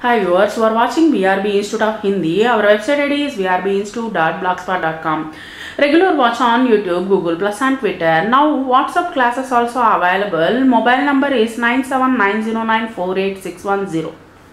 Hi viewers, you are watching VRB Institute of Hindi. Our website ID is vrbinstitute.blogspot.com. Regular watch on YouTube, Google Plus and Twitter. Now WhatsApp classes also available. Mobile number is 9790948610.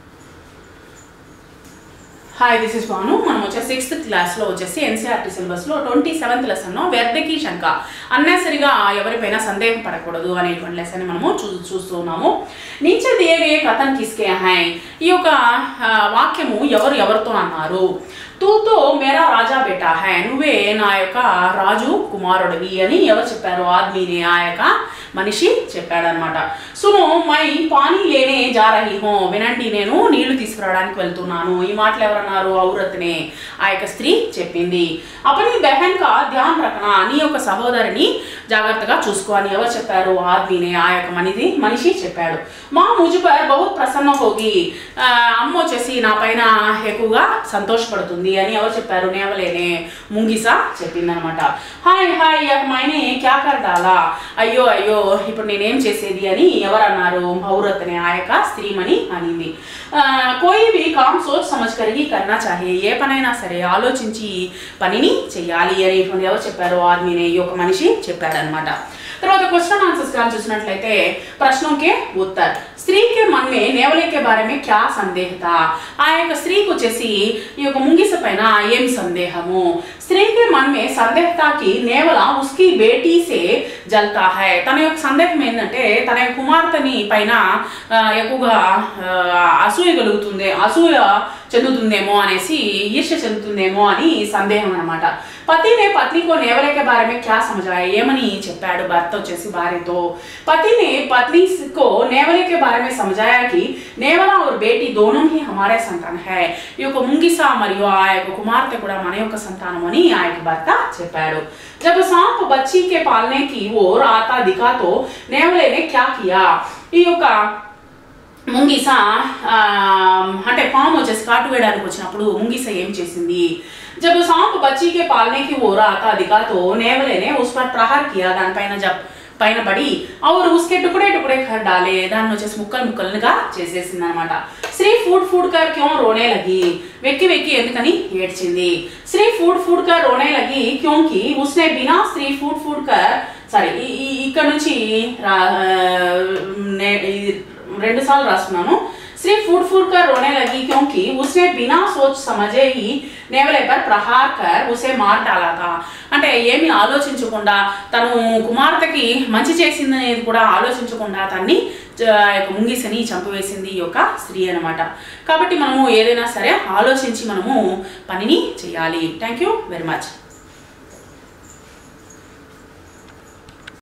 Hi this is Bhanu మనం వచ్చేసి sixth క్లాస్లో వచ్చేసి NCERT సిలబస్లో twenty seventh lesson వ్యర్థకి శంక అన్నెసరిగా ఎవరిపైన సందేహం పడకూడదు అనేటువంటి లెసన్ మనము చూ చూస్తున్నాము నీచే దేవే కథన్ కిస్కే హాయ్ ఈ యొక్క ఆ, వాక్యము ఎవరు ఎవరితో అన్నారు తూతో మేరా రాజా బేటా హై నువ్వే నా యొక్క రాజు కుమారుడివి అని ఎవరు చెప్పారు ఆద్మీని ఆ యొక్క మనిషి చెప్పాడనమాట సును మై పానీ లేనే జా రహీ హో వినండి నేను నీళ్లు తీసుకురావడానికి వెళ్తున్నాను ఈ మాటలు ఎవరన్నారు ఔరత్నే ఆ యొక్క స్త్రీ చెప్పింది అపని బెహన్ కా ధ్యాన్ రకనా నీ యొక్క సహోదరిని జాగ్రత్తగా చూసుకో అని ఎవరు చెప్పారు ఆద్మీనే ఆ యొక్క మనిది మనిషి చెప్పాడు మా ముజుపర్ బహుత్ ప్రసన్న హోగి ఆ, అమ్మ వచ్చేసి నా పైన ఎక్కువగా సంతోషపడుతుంది అని ఎవరు చెప్పారు నేవలేనే ముంగిసా చెప్పిందనమాట హాయ్ హాయ్ యహ్ మైనే క్యా కర్ డాలా అయ్యో అయ్యో ఇప్పుడు నేనేం చేసేది అని ఎవరు అన్నారు ఔరత్ అనే ఆ యొక్క స్త్రీమణి అనింది ఆ, కోయి भी काम सोच समझ कर ही करना चाहिए ఏ పనైనా సరే ఆలోచించి పనిని చెయ్యాలి అని ఎవరు చెప్పారు ఆర్మీనే ఈ యొక్క మనిషి చెప్పాడనమాట తర్వాత క్వశ్చన్ ఆన్సర్స్ కానీ చూసినట్లయితే ప్రశ్నों के उत्तर స్త్రీ के मन में नेवले के बारे में क्या संदेह था ఆ యొక్క స్త్రీకి వచ్చేసి ఈ యొక్క ముంగిస పైన ఏం సందేహము స్త్రీ के मन में సందేह था कि నేవల ఉస్కి బేటీ సే జల్తా హై తన యొక్క సందేహం ఏంటంటే తన యొక్క కుమార్తెని పైన ఆ, ఎక్కువగా ఆ, అసూయ కలుగుతుంది అసూయ చెందుతుందేమో అనేసి ఈర్ష్య చెందుతుందేమో అని సందేహం అనమాట పతినే పత్నికో నేవలేకే బారే క్యా సమజాయ ఏమని చెప్పాడు భర్త వచ్చేసి భార్యతో పతిని పత్ని को नेवले के बारे में समझाया कि नेवला और बेटी दोनों ही हमारे संतान है ఈ యొక్క ముంగిస మరియు ఆ యొక్క కుమార్తె కూడా మన యొక్క సంతానం అని ఆ యొక్క భర్త చెప్పాడు जब सांप बच्ची के पालने की ओर आता दिखा तो नेवले ने क्या किया ఈ యొక్క ముంగిస ఆ, అంటే పాము వచ్చేసి కాటు వేయడానికి వచ్చినప్పుడు ముంగిస ఏం చేసింది జब सांप बच्ची के पालने की ओर आता दिखा तो नेवले ने उस पर प्रहार किया దానిపైన జబ్ పైన పడి और उसके टुकड़े टुकड़े कर डाले దాన్ని వచ్చేసి ముక్కలు ముక్కలుగా చేసేసింది అనమాట శ్రీ ఫుడ్ ఫుడ్ కర్ క్యో రోనే లగి వెక్కి వెక్కి ఎందుకని ఏడ్చింది శ్రీ ఫుడ్ ఫుడ్ కర్ రోనే లగి క్యోంకి ఉస్నే బినా శ్రీ ఫుడ్ ఫుడ్ కర్ సారీ ఇక్కడ నుంచి రా- నే- ఇది రెండు సార్లు రాస్తున్నాను श्री फूड फूड कर रोने लगी क्योंकि उसने बिना सोच समझे ही नेवले पर प्रहार कर उसे मार डाला था అంటే ఏమీ ఆలోచించకుండా తను కుమార్తెకి మంచి చేసింది అనేది కూడా ఆలోచించకుండా తన్ని ఆ యొక్క ముంగిసని చంపివేసింది ఈ యొక్క స్త్రీ అనమాట కాబట్టి మనము ఏదైనా సరే ఆలోచించి మనము పనిని చేయాలి థ్యాంక్ యూ వెరీ మచ్